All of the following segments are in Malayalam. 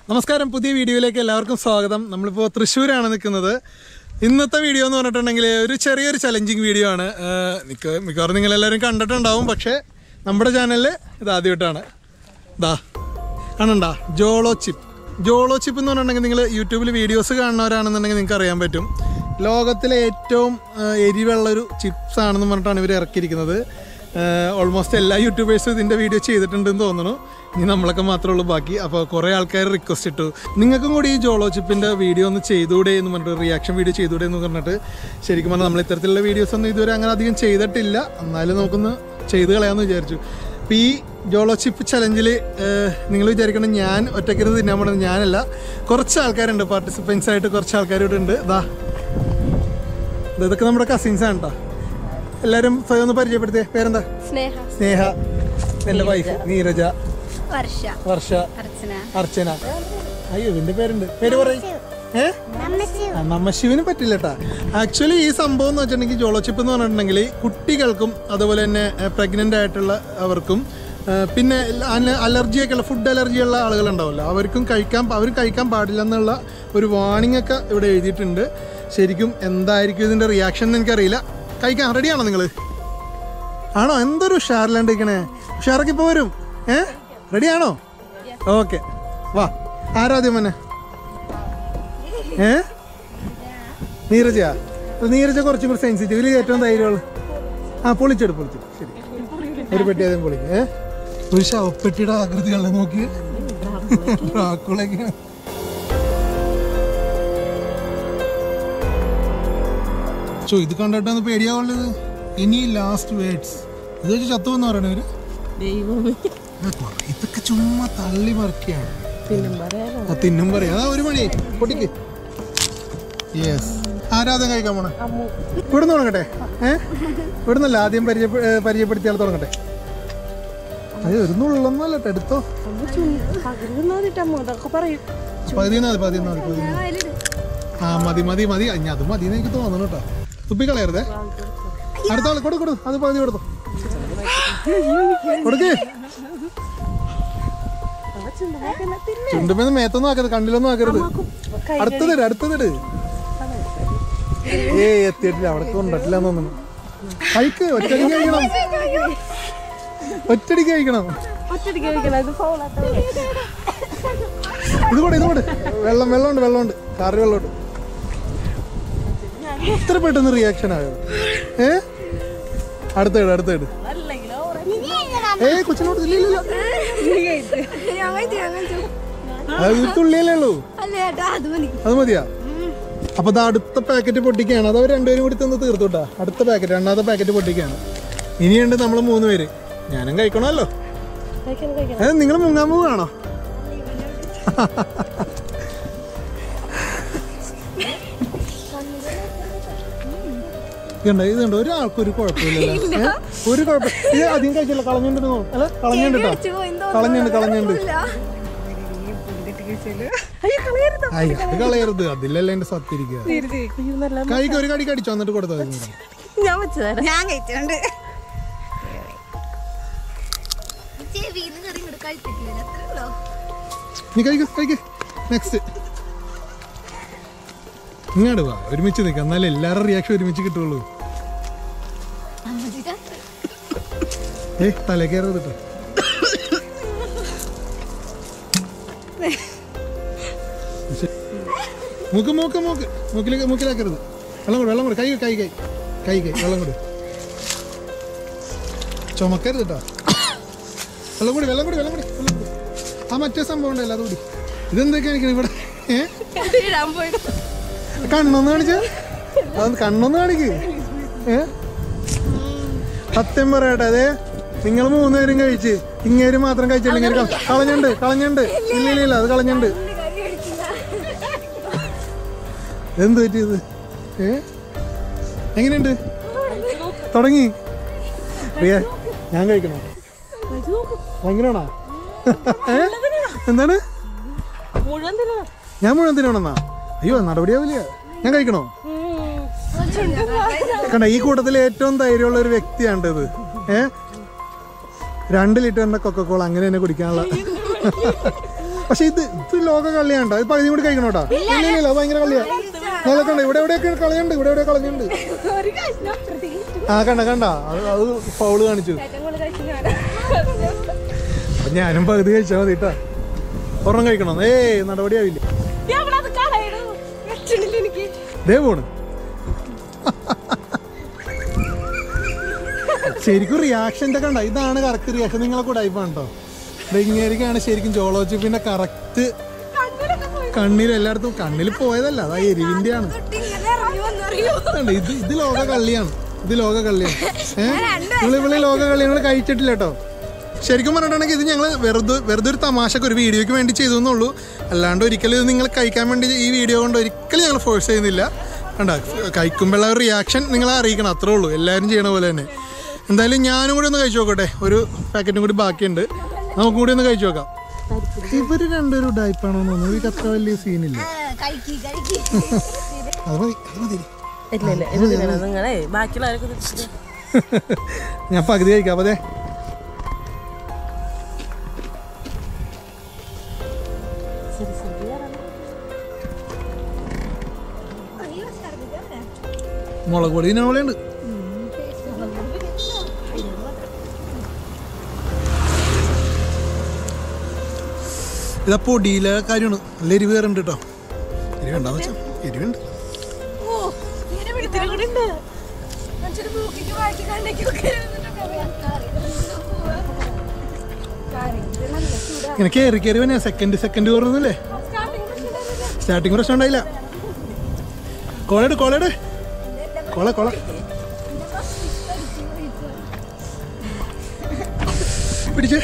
നമസ്കാരം പുതിയ വീഡിയോയിലേക്ക് എല്ലാവർക്കും സ്വാഗതം നമ്മളിപ്പോൾ തൃശ്ശൂരാണ് നിൽക്കുന്നത് ഇന്നത്തെ വീഡിയോ എന്ന് പറഞ്ഞിട്ടുണ്ടെങ്കിൽ ഒരു ചെറിയൊരു ചലഞ്ചിങ് വീഡിയോ ആണ് ഏഹ് മിക്ക മിക്കവാറും നിങ്ങളെല്ലാവരും കണ്ടിട്ടുണ്ടാവും പക്ഷേ നമ്മുടെ ചാനലിൽ ഇത് ആദ്യമായിട്ടാണ് ദാ കാണണ്ട ജോളോ ചിപ്പ് ജോളോ ചിപ്പ് എന്ന് പറഞ്ഞിട്ടുണ്ടെങ്കിൽ നിങ്ങൾ യൂട്യൂബിൽ വീഡിയോസ് കാണുന്നവരാണെന്നുണ്ടെങ്കിൽ നിങ്ങൾക്ക് അറിയാൻ പറ്റും ലോകത്തിലെ ഏറ്റവും ഏഹ്, എരിവുള്ള ഒരു ചിപ്സ് ആണെന്ന് പറഞ്ഞിട്ടാണ് ഇവർ ഇറക്കിയിരിക്കുന്നത് ഓൾമോസ്റ്റ് എല്ലാ യൂട്യൂബേഴ്സും ഇതിൻ്റെ വീഡിയോ ചെയ്തിട്ടുണ്ടെന്ന് തോന്നുന്നു ഇനി നമ്മളൊക്കെ മാത്രമേ ഉള്ളൂ ബാക്കി അപ്പോൾ കുറേ ആൾക്കാർ റിക്വസ്റ്റ് ഇട്ടു നിങ്ങൾക്കും കൂടി ഈ ജോളോ ചിപ്പിൻ്റെ വീഡിയോ ഒന്ന് ചെയ്തുകൂടെ എന്ന് പറഞ്ഞിട്ട് റിയാക്ഷൻ വീഡിയോ ചെയ്തുകൂടെ എന്ന് പറഞ്ഞിട്ട് ശരിക്കും പറഞ്ഞാൽ നമ്മൾ ഇത്തരത്തിലുള്ള വീഡിയോസ് ഒന്നും ഇതുവരെ അങ്ങനെ അധികം ചെയ്തിട്ടില്ല എന്നാലും നമുക്കൊന്ന് ചെയ്ത് കളയാമെന്ന് വിചാരിച്ചു അപ്പോൾ ഈ ജോളോ ചിപ്പ് ചലഞ്ചിൽ നിങ്ങൾ വിചാരിക്കണം ഞാൻ ഒറ്റയ്ക്കിരുന്ന് തിന്നാൻ പോണത് ഞാനല്ല കുറച്ച് ആൾക്കാരുണ്ട് പാർട്ടിസിപ്പൻസ് ആയിട്ട് കുറച്ച് ആൾക്കാർ ഇവിടെ ഉണ്ട് ഇതാ ഇത് ഇതൊക്കെ നമ്മുടെ കസിൻസ് ആണ് കേട്ടോ എല്ലാവരും സ്വയം ഒന്ന് പരിചയപ്പെടുത്തിയേ പേരെന്താ സ്നേഹ സ്നേഹ എൻ്റെ വൈഫ് നീരജ വർഷ വർഷ അർച്ചന അർച്ചന അയ്യോ ഇതിന്റെ പേരുണ്ട് പേര് പറയും ഏ ആ, നമ്മശിവന് പറ്റില്ല കേട്ടാ ആക്ച്വലി ഈ സംഭവം എന്ന് വെച്ചിട്ടുണ്ടെങ്കിൽ ജോളോച്ചിപ്പ് എന്ന് പറഞ്ഞിട്ടുണ്ടെങ്കിൽ കുട്ടികൾക്കും അതുപോലെ തന്നെ പ്രഗ്നൻ്റ് ആയിട്ടുള്ള അവർക്കും ആ, പിന്നെ അലർജിയൊക്കെ ഉള്ള ഫുഡ് അലർജി ഉള്ള ആളുകളുണ്ടാവുമല്ലോ അവർക്കും കഴിക്കാൻ അവർ കഴിക്കാൻ പാടില്ല എന്നുള്ള ഒരു വാണിംഗ് ഒക്കെ ഇവിടെ എഴുതിയിട്ടുണ്ട് ശരിക്കും എന്തായിരിക്കും ഇതിൻ്റെ റിയാക്ഷൻ എന്ന് എനിക്കറിയില്ല കഴിക്കാൻ റെഡിയാണോ നിങ്ങൾ ആണോ എന്തൊരു ഉഷാറിലാണ്ടിരിക്കണേ ഉഷാറൊക്കെ ഇപ്പോൾ വരും ഏ റെഡിയാണോ ഓക്കെ വാ ആരാദ്യം മോനെ ഏ നീരജയാ അത് നീരജ കുറച്ചും കൂടി സെൻസിറ്റീവ് ഇതിൽ ഏറ്റവും ധൈര്യമുള്ള ആ പൊളിച്ചെടു പൊളിച്ചു ശരി ഒരു പെട്ടി ആദ്യം പൊളിക്കും ഏ ഒരു ശവപ്പെട്ടിയുടെ ആകൃതികളെ നോക്കി ഡ്രാക്കുളയൊക്കെ ചോ ഇത് കണ്ടിട്ടാണ് പേടിയാവുള്ളത് ഇനി ലാസ്റ്റ് വേർഡ്സ് ഇത് വെച്ച് ചത്തു എന്ന് പറയണവര് ഇതൊക്കെ ചുമ്മാ തള്ളി മറിക്കുകയാണ് ആ, തിന്നും പറയാം അതാ ഒരു മണി പൊട്ടിക്ക് യെസ് ആരാധന കഴിക്കാൻ പോണേ ഇവിടുന്ന് തുടങ്ങട്ടെ ഏ ഇവിടുന്നല്ല ആദ്യം പരിചയ പരിചയപ്പെടുത്തിയാൽ തുടങ്ങട്ടെ അത് ഒരു നുള്ളൊന്നുമല്ല കേട്ടോ എടുത്തോ പതിനാല് പതിനാല് പതിനാല് ആ മതി മതി മതി അഞ്ഞ അത് മതി എന്ന് എനിക്ക് തോന്നുന്നു കേട്ടോ തുപ്പി കളയരുതേ അടുത്ത ആള് കൊടു കൊടു അത് പകുതി കൊടുത്തു കൊടുക്ക് ചുണ്ടുമെന്ന് മേത്തൊന്നും ആക്കരുത് കണ്ണിലൊന്നും ആക്കരുത് അടുത്തതിട് അടുത്തതിട് ഏ എത്തിയിട്ടില്ല അവിടെ കൊണ്ടിട്ടില്ല തോന്നുന്നു കഴിക്ക് ഒറ്റടിക്ക് കഴിക്കണം ഒറ്റടിക്ക് കഴിക്കണം ഇത് കൂടെ ഇത് കൂടെ വെള്ളം വെള്ളമുണ്ട് വെള്ളമുണ്ട് കാറിൽ വെള്ളമുണ്ട് ഇത്ര പെട്ടെന്ന് റിയാക്ഷൻ ആയോ ഏ അടുത്തേട് അടുത്തേട് ഏ കൊച്ചിനോട് ഇല്ല ഇല്ല അത് തുള്ളിയല്ലേ ഉള്ളൂ അല്ല ചേട്ടാ അത് മതി അത് മതിയാ അപ്പൊ അത് അടുത്ത പാക്കറ്റ് പൊട്ടിക്കുകയാണ് അത് അവർ രണ്ടുപേരും കൂടി തന്ന് തീർത്തുട്ടാ അടുത്ത പാക്കറ്റ് രണ്ടാമത്തെ പാക്കറ്റ് പൊട്ടിക്കുകയാണ് ഇനിയുണ്ട് നമ്മൾ മൂന്ന് പേര് ഞാനും കഴിക്കണമല്ലോ അത് നിങ്ങൾ മുങ്ങാൻ പോവുകയാണോ ഇതുണ്ട് ഇതുണ്ട് ഒരാൾക്കും ഒരു കുഴപ്പമില്ലല്ലോ ഏ? ഒരു കുഴപ്പം ഇത് അധികം കഴിച്ചില്ല കളഞ്ഞുണ്ട് അല്ല കളഞ്ഞുണ്ട് കേട്ടോ കളഞ്ഞുണ്ട് കളഞ്ഞുണ്ട് അയ്യ അത് കളയരുത് അതിലല്ല എന്റെ സത്തിരിക്കുക കൈക്ക് ഒരു കടി കടിച്ചു വന്നിട്ട് കൊടുത്താൽ മതി ഇങ്ങോട്ട്. ഞാൻ വെച്ചതരാം ഞാൻ കഴിച്ചോണ്ട് ചെവിന്ന് കറി ഇങ്ങോട്ട് കഴിച്ചിട്ടില്ല അത്രേ ഉള്ളൂ നീ കഴിക്ക് കഴിക്ക് നെക്സ്റ്റ് ഇങ്ങോട്ട് വാ ഒരുമിച്ച് നിൽക്കാം എന്നാലും എല്ലാവരുടെ റിയാക്ഷൻ ഒരുമിച്ച് കിട്ടുള്ളൂ അമ്മച്ചിട്ടാ ഏയ് തലേ കയറരുത് കേട്ടോ മൂക്ക് മൂക്ക് മൂക്ക് മൂക്കിലേക്ക് മൂക്കിലാക്കരുത് വെള്ളം കൂടെ വെള്ളം കൂടെ കൈ കൈ കൈ കൈ കൈ വെള്ളം കൂടെ ചുമക്കരുത് കേട്ടോ വെള്ളം കൂടി വെള്ളം കൂടി വെള്ളം കൂടി വെള്ളം കൂടി ആ മറ്റേ സംഭവം ഉണ്ടല്ലോ അതുകൂടി ഇതെന്തൊക്കെ കാണിക്കണം ഇവിടെ ഏ ഇടാൻ പോയിട്ട് കണ്ണൊന്ന് കാണിച്ച അത് കണ്ണൊന്ന് കാണിക്ക് ഏ സത്യം പറയട്ടെ അതെ നിങ്ങൾ മൂന്നുപേരും കഴിച്ച് ഇങ്ങേര് മാത്രം കഴിച്ചില്ലെങ്കിൽ കളഞ്ഞുണ്ട് കളഞ്ഞുണ്ട് ഇല്ല ഇല്ല ഇല്ല അത് കളഞ്ഞുണ്ട് എന്ത് പറ്റിയത് ഏ എങ്ങനെയുണ്ട് തുടങ്ങി പ്രിയ ഞാൻ കഴിക്കണോ ഭയങ്കരമാണോ ഏ എന്താണ് മുഴുവൻ തിന്നണം ഞാൻ മുഴുവൻ തിന്നണമെന്നാ അയ്യോ നടപടിയാവില്ല ഞാൻ കഴിക്കണോ കണ്ട ഈ കൂട്ടത്തിൽ ഏറ്റവും ധൈര്യമുള്ള ഒരു വ്യക്തിയാണ് ഇത് ഏ രണ്ട് ലിറ്ററിന്റെ കൊക്കക്കോള അങ്ങനെ തന്നെ കുടിക്കാനുള്ള പക്ഷെ ഇത് ഇത് ലോക കളിയാണ്ടോ ഇത് പകുതി കൂടി കഴിക്കണോട്ടാ ഇല്ല ഇല്ല ഇല്ല അത് ഭയങ്കര കളിയാ ഞാൻ കണ്ട ഇവിടെ എവിടെയൊക്കെ കളയുണ്ട് ഇവിടെ എവിടെ കളഞ്ഞുണ്ട് ഒരു കഷ്ണം പ്രത്യേകിച്ച് ആ കണ്ട കണ്ട അത് അത് ഫൗള് കാണിച്ചു ഞങ്ങള് കഴിച്ചു ഞാനാ അപ്പൊ ഞാനും പകുതി കഴിച്ചാൽ മതി കേട്ടാ ഒരെണ്ണം കഴിക്കണം ഏയ് നടപടിയാവില്ല അവളത് കളയണു വെച്ചിട്ടില്ല എനിക്ക് ദേ പോണ് ശരിക്കും റിയാക്ഷൻ്റെ കണ്ട ഇതാണ് കറക്റ്റ് റിയാക്ഷൻ നിങ്ങളെ കൂടെ ആയിപ്പാണ് കേട്ടോ ഇങ്ങേരിക്കാണ് ശരിക്കും ജോളോജി പിന്നെ കറക്റ്റ് കണ്ണിലൊക്കെ പോയി കണ്ണിൽ എല്ലായിടത്തും കണ്ണിൽ പോയതല്ല അതാ എരിവിന്റെ ആണ് ഇങ്ങനെ ഇറങ്ങി വന്നറിയോ കണ്ടോ, ഇത് ഇത് ലോക കള്ളിയാണ് ഇത് ലോക കള്ളിയാണ് ഏഹ് നിങ്ങൾ ഇവിടെ ലോക കളികൾ കഴിച്ചിട്ടില്ല കേട്ടോ ശരിക്കും പറഞ്ഞിട്ടുണ്ടെങ്കിൽ ഇത് ഞങ്ങൾ വെറുതെ വെറുതെ ഒരു തമാശക്ക് ഒരു വീഡിയോയ്ക്ക് വേണ്ടി ചെയ്തു എന്നുള്ളൂ അല്ലാണ്ട് ഒരിക്കലും ഇത് നിങ്ങൾ കഴിക്കാൻ വേണ്ടി ഈ വീഡിയോ കൊണ്ട് ഒരിക്കലും ഞങ്ങൾ ഫോഴ്സ് ചെയ്യുന്നില്ല കണ്ട കഴിക്കുമ്പോഴുള്ള ഒരു റിയാക്ഷൻ നിങ്ങളെ അറിയിക്കണം അത്രേ ഉള്ളൂ എല്ലാവരും ചെയ്യണ പോലെ തന്നെ എന്തായാലും ഞാനും കൂടി ഒന്ന് കഴിച്ചു നോക്കട്ടെ ഒരു പാക്കറ്റും കൂടി ബാക്കിയുണ്ട് നമുക്കും കൂടി ഒന്ന് കഴിച്ചു നോക്കാം ഇവര് രണ്ടുപേരും ഡൈപ്പാണോ എന്ന് തോന്നുന്നു ഇവർക്ക് അത്ര വലിയ സീനില്ല കഴിക്കി കഴിക്കി അത് മതി അത് മതി ഇല്ല ഇല്ല ഇത് തിന്നണം നിങ്ങളെ ബാക്കിയുള്ളവരൊക്കെ തിന്നിട്ട് ഞാൻ പകുതി കഴിക്കാം അപ്പതേ ശരി ശരി മുളക് പൊടി ഇതിനെ പോലെയുണ്ട് ഇതാ പൊടിയിലെ കാര്യമാണ് നല്ല എരിവ് കയറുണ്ട് കേട്ടോ എരിവ് ഉണ്ടാന്ന് വെച്ചാ എരിവുണ്ട് ഇത്തിരി കൂടി ഉണ്ട് മനുഷ്യര് മൂക്കിക്ക് വായിക്ക് കണ്ണേക്ക് ഒക്കെ ഇങ്ങനെ കയറി കയറി തന്നെ സെക്കൻഡ് സെക്കൻഡ് കുറഞ്ഞല്ലേ സ്റ്റാർട്ടിങ് പ്രശ്നം ഉണ്ടായില്ല കോളേട് കോളേട് കോള കോള പിടിച്ചേ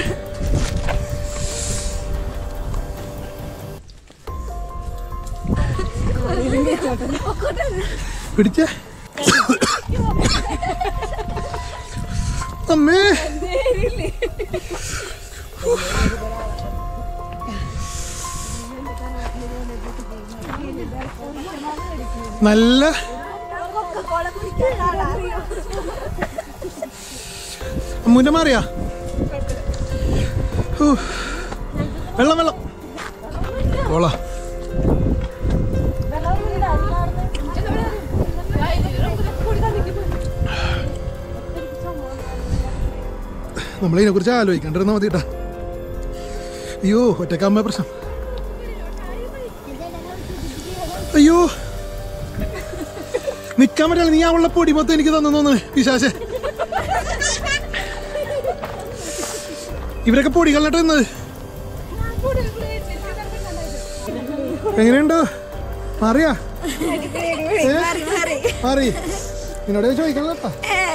പിടിച്ചേ അമ്മേ നല്ല അമ്മൂന്റെ മാറിയാ ഹൂ. വെള്ളം വെള്ളം കോള നമ്മളിതിനെ കുറിച്ച് ആലോചിക്കണ്ടിരുന്ന മതി കേട്ടാ അയ്യോ ഒറ്റക്കാമ്പ പ്രശ്നം അയ്യോ നിക്കാൻ പറ്റില്ല നീ അവളുടെ പൊടി മൊത്തം എനിക്ക് തന്നു തോന്നുന്നു പിശാശെ ഇവരൊക്കെ പൊടി കളഞ്ഞിട്ട് നിന്നത് എങ്ങനെയുണ്ട് മാറിയാ ഏ? മാറി നിന്നോട് ഞാൻ ചോദിക്കണല്ലോ കേട്ടാ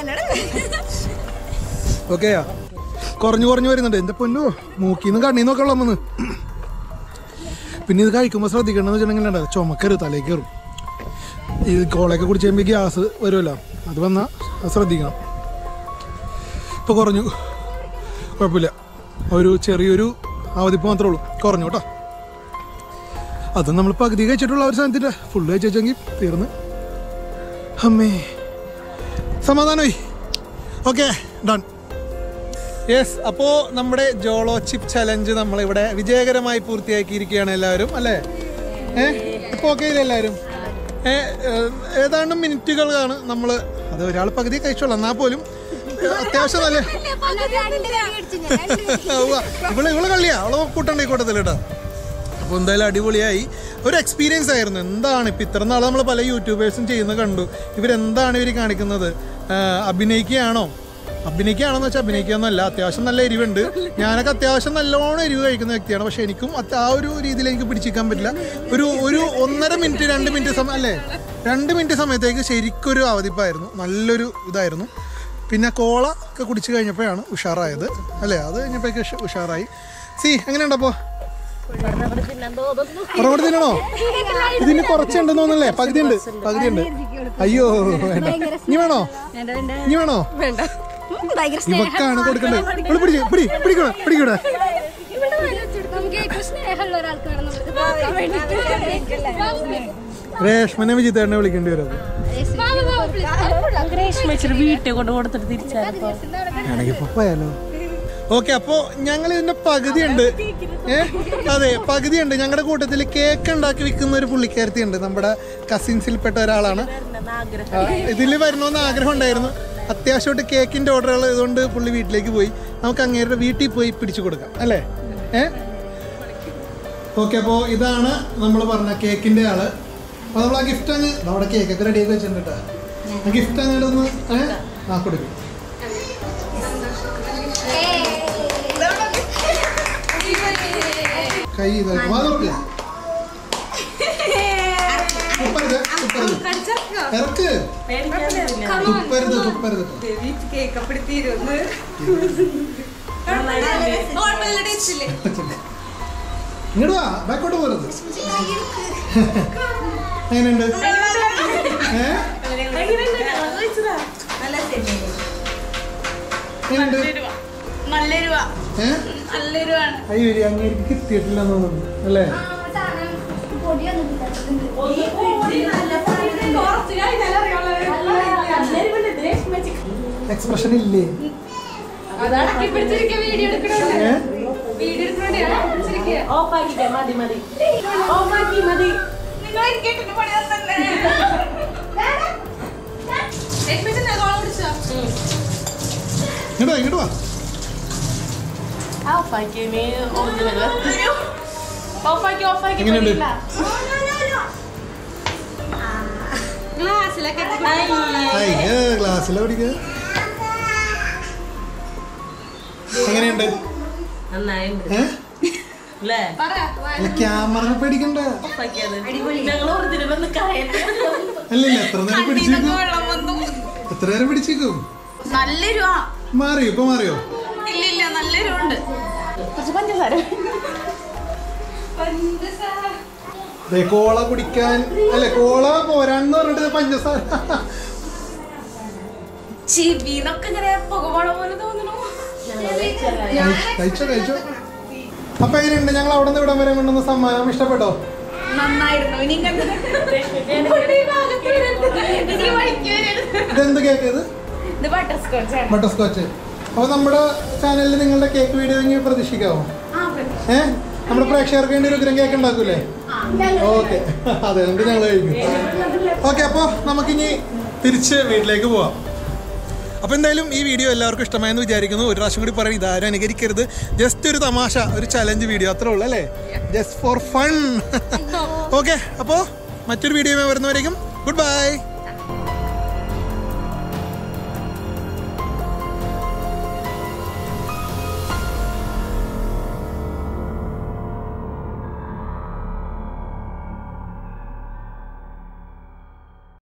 ഓക്കെയാ കുറഞ്ഞു കുറഞ്ഞു വരുന്നുണ്ട് എന്റെ പൊന്നു മൂക്കിന്ന് കണ്ണീന്നൊക്കെ ഉള്ള വന്ന് പിന്നെ ഇത് കഴിക്കുമ്പോൾ ശ്രദ്ധിക്കണം എന്ന് വെച്ചിട്ടുണ്ടെങ്കിൽ ചുമക്കരുത് തലേക്ക് കയറും ഈ കോളയൊക്കെ കുടിച്ച് കഴിയുമ്പോൾ ഗ്യാസ് വരുമല്ലോ അത് വന്നാൽ അത് ശ്രദ്ധിക്കണം ഇപ്പോൾ കുറഞ്ഞു കുഴപ്പമില്ല ഒരു ചെറിയൊരു അവധിപ്പ് മാത്രമേ ഉള്ളൂ കുറഞ്ഞു കേട്ടോ അത് നമ്മൾ പകുതി കഴിച്ചിട്ടുള്ള ഒരു സാധനത്തിൻ്റെ ഫുള്ള് കഴിച്ചെങ്കിൽ തീർന്ന് അമ്മേ സമാധാനമായി ഓക്കെ ഡൺ യെസ് അപ്പോൾ നമ്മുടെ ജോളോ ചിപ്പ് ചലഞ്ച് നമ്മളിവിടെ വിജയകരമായി പൂർത്തിയാക്കിയിരിക്കുകയാണ് എല്ലാവരും അല്ലേ ഏ ഇപ്പോൾ ഓക്കെ ഇല്ലേ എല്ലാവരും ഏ ഏഹ്, ഏതാണ്ട് മിനിറ്റുകളാണ് നമ്മൾ അത് ഒരാൾ പകുതി കഴിച്ചോളാം എന്നാൽ പോലും ഏഹ്, അത്യാവശ്യം നല്ല ഉവ്വ. ഇവള് ഇവള് കള്ളിയാ അവളെ കൂട്ടണ്ട ഈ കൂട്ടത്തിൽ കേട്ടോ അപ്പോൾ എന്തായാലും അടിപൊളിയായി ഒരു എക്സ്പീരിയൻസ് ആയിരുന്നു എന്താണ് ഇപ്പം ഇത്ര നാൾ നമ്മൾ പല യൂട്യൂബേഴ്സും ചെയ്യുന്നത് കണ്ടു ഇവരെന്താണ് ഇവർ കാണിക്കുന്നത് ആഹ് അഭിനയിക്കുകയാണോ അഭിനയിക്കുകയാണെന്ന് വെച്ചാൽ അഭിനയിക്കുകയൊന്നുമല്ല അത്യാവശ്യം നല്ല എരിവുണ്ട് ഞാനൊക്കെ അത്യാവശ്യം നല്ലോണം എരിവ് കഴിക്കുന്ന വ്യക്തിയാണ് പക്ഷെ എനിക്കും അത് ആ ഒരു രീതിയിൽ എനിക്ക് പിടിച്ചിരിക്കാൻ പറ്റില്ല ഒരു ഒരു ഒന്നര മിനിറ്റ് രണ്ട് മിനിറ്റ് സമയം അല്ലേ രണ്ട് മിനിറ്റ് സമയത്തേക്ക് ശരിക്കും ഒരു അവധിപ്പായിരുന്നു നല്ലൊരു ഇതായിരുന്നു പിന്നെ കോള ഒക്കെ കുടിച്ചു കഴിഞ്ഞപ്പോഴാണ് ഉഷാറായത് അല്ലേ അത് കഴിഞ്ഞപ്പോഴേക്ക് ഉഷ- ഉഷാറായി സി എങ്ങനെയുണ്ടപ്പോൾ ഉറവട് തിന്നണോ ഇതിന് കുറച്ചുണ്ടെന്ന് തോന്നല്ലേ പകുതി ഉണ്ട് പകുതി ഉണ്ട് അയ്യോ വേണ്ട ഇനി വേണോ ഇനി വേണോ വേണ്ട ഇവക്കാണ് കൊടുക്കണ്ടത് ഇവിടെ പിടിക്ക് പിടി പിടിക്കണ പിടിക്കണ നമുക്ക് ഏറ്റവും സ്നേഹമുള്ള ഒരാൾക്കാണ് നമ്മൾക്ക് നോക്കാൻ വേണ്ടിയിട്ട് രേഷ്മനെ വിജിത്തേട്ടനെ വിളിക്കേണ്ടി വരും ഗ്രേഷ്മ ഇച്ചിരി വീട്ടിൽ കൊണ്ട് കൊടുത്തിട്ട് തിരിച്ചായിരുന്നു ആണെങ്കിൽ ഇപ്പൊ പോയാലോ ഓക്കെ അപ്പോ ഞങ്ങൾ ഇതിന്റെ പകുതി ഉണ്ട് ഏ അതെ പകുതി ഉണ്ട് ഞങ്ങളുടെ കൂട്ടത്തിൽ കേക്ക് ഉണ്ടാക്കി വിൽക്കുന്ന ഒരു പുള്ളിക്കാരത്തി ഉണ്ട് നമ്മുടെ കസിൻസിൽപ്പെട്ട ഒരാളാണ് ആഗ്രഹം ഇതിൽ വരണമെന്ന് ആഗ്രഹം ഉണ്ടായിരുന്നു അത്യാവശ്യമായിട്ട് കേക്കിന്റെ ഓർഡറുകൾ ഇതുകൊണ്ട് പുള്ളി വീട്ടിലേക്ക് പോയി നമുക്ക് അങ്ങേരുടെ വീട്ടിൽ പോയി പിടിച്ചു കൊടുക്കാം അല്ലേ ഏ ഓക്കെ അപ്പോൾ ഇതാണ് നമ്മൾ പറഞ്ഞ കേക്കിന്റെ ആള് അപ്പോൾ നമ്മൾ ആ ഗിഫ്റ്റ് അങ്ങ് നമ്മുടെ കേക്കൊക്കെ റെഡി ആക്കി വെച്ചിട്ടുണ്ട് കേട്ടോ ആ ഗിഫ്റ്റ് അങ്ങോട്ട് ഒന്ന് ഏ ആ കൊടുക്കും കൈ ഇതാക്കി വാ തുറക്ക് തുപ്പരുത് തുപ്പരുത് ഇറക്ക് തുപ്പരുത് തുപ്പരുത് ഇങ്ങോട്ട് വാ ബാക്കോട്ട് പോരുത് എങ്ങനെയുണ്ട് ഏ എങ്ങനെയുണ്ട് നല്ലൊരു ഏ നല്ലൊരു അയ്യോ ഇരി, അങ്ങേർക്ക് കിട്ടിയിട്ടില്ലെന്ന് തോന്നുന്നു അല്ലേ എക്സ്പ്രഷൻ ഇല്ലേ വീഡിയോ എടുക്കണോണ്ട് ഏ വീഡിയോ എടുക്കണോണ്ട് ഓഫാക്കിട്ടെ മതി മതി ഓഫാക്കി മതി നിങ്ങൾ കേട്ടിട്ട് പണി തന്നെ കോളം പിടിച്ചോ ഇങ്ങോട്ട് വാ ഇങ്ങോട്ട് വാ ഓഫാക്കി നീ ഒറിജിനൽ ഓഫാക്കി ഓഫാക്കി എങ്ങനെയുണ്ട്? പറ്റില്ല. ഗ്ലാസ്സിലൊക്കെ അയ്യോ ക്ലാസ്സിലെ പഠിക്കുക എങ്ങനെയുണ്ട് നന്നായിണ്ട് ഏ അല്ലേ പറ അല്ല ക്യാമറ പേടിക്കണ്ട ഓഫാക്കിയത് ഞങ്ങൾ ഒറിജിനൽ ഒന്ന് കായട്ടെ അല്ലല്ല എത്ര നേരം പിടിച്ചേക്കും വെള്ളം വന്നു എത്ര നേരം പിടിച്ചേക്കും നല്ലൊരു ആ മാറിയോ ഇപ്പൊ മാറിയോ ഇല്ലില്ല നല്ലൊരു ഉണ്ട് കുറച്ച് പഞ്ചസാര ദേ കോള കുടിക്കാൻ അല്ലെ കോള പോരാന്ന് പറഞ്ഞിട്ട് പഞ്ചസാര ചെവിന്നൊക്കെ ഇങ്ങനെ പുകമണ പോലെ തോന്നണു കഴിച്ചോ കഴിച്ചോ അപ്പൊ എങ്ങനെയുണ്ട് ഞങ്ങൾ അവിടെ നിന്ന് ഇവിടം വരെ കൊണ്ടുവന്ന സമ്മാനം ഇഷ്ടപ്പെട്ടോ നന്നായിരുന്നു ഇനി ഇങ്ങനെ ഇനി വഴിക്ക് വരരുത്. ഇതെന്ത് കേക്ക് ഇത് ഇത് ബട്ടർ സ്കോച്ച് ആണ് ബട്ടർ സ്കോച്ച് അപ്പൊ നമ്മുടെ ചാനലിൽ നിങ്ങളുടെ കേക്ക് വീഡിയോ ഇനി പ്രതീക്ഷിക്കാവോ ആ പ്രതി- ഏ നമ്മുടെ പ്രേക്ഷകർക്ക് വേണ്ടി ഒരു ഉഗ്രം കേക്ക് ഉണ്ടാക്കൂലേ ഓക്കെ അതെ എന്നിട്ട് ഞങ്ങൾ കഴിക്കും ഓക്കെ അപ്പോൾ നമുക്കിനി തിരിച്ച് വീട്ടിലേക്ക് പോവാം അപ്പോൾ എന്തായാലും ഈ വീഡിയോ എല്ലാവർക്കും ഇഷ്ടമായെന്ന് വിചാരിക്കുന്നു ഒരു പ്രാവശ്യം കൂടി പറയും ഇതാരും അനുകരിക്കരുത് ജസ്റ്റ് ഒരു തമാശ ഒരു ചലഞ്ച് വീഡിയോ അത്രേ ഉള്ളൂ അല്ലേ ജസ്റ്റ് ഫോർ ഫൺ ഓക്കെ അപ്പോൾ മറ്റൊരു വീഡിയോ വരുന്നവരേക്കും ഗുഡ് ബൈ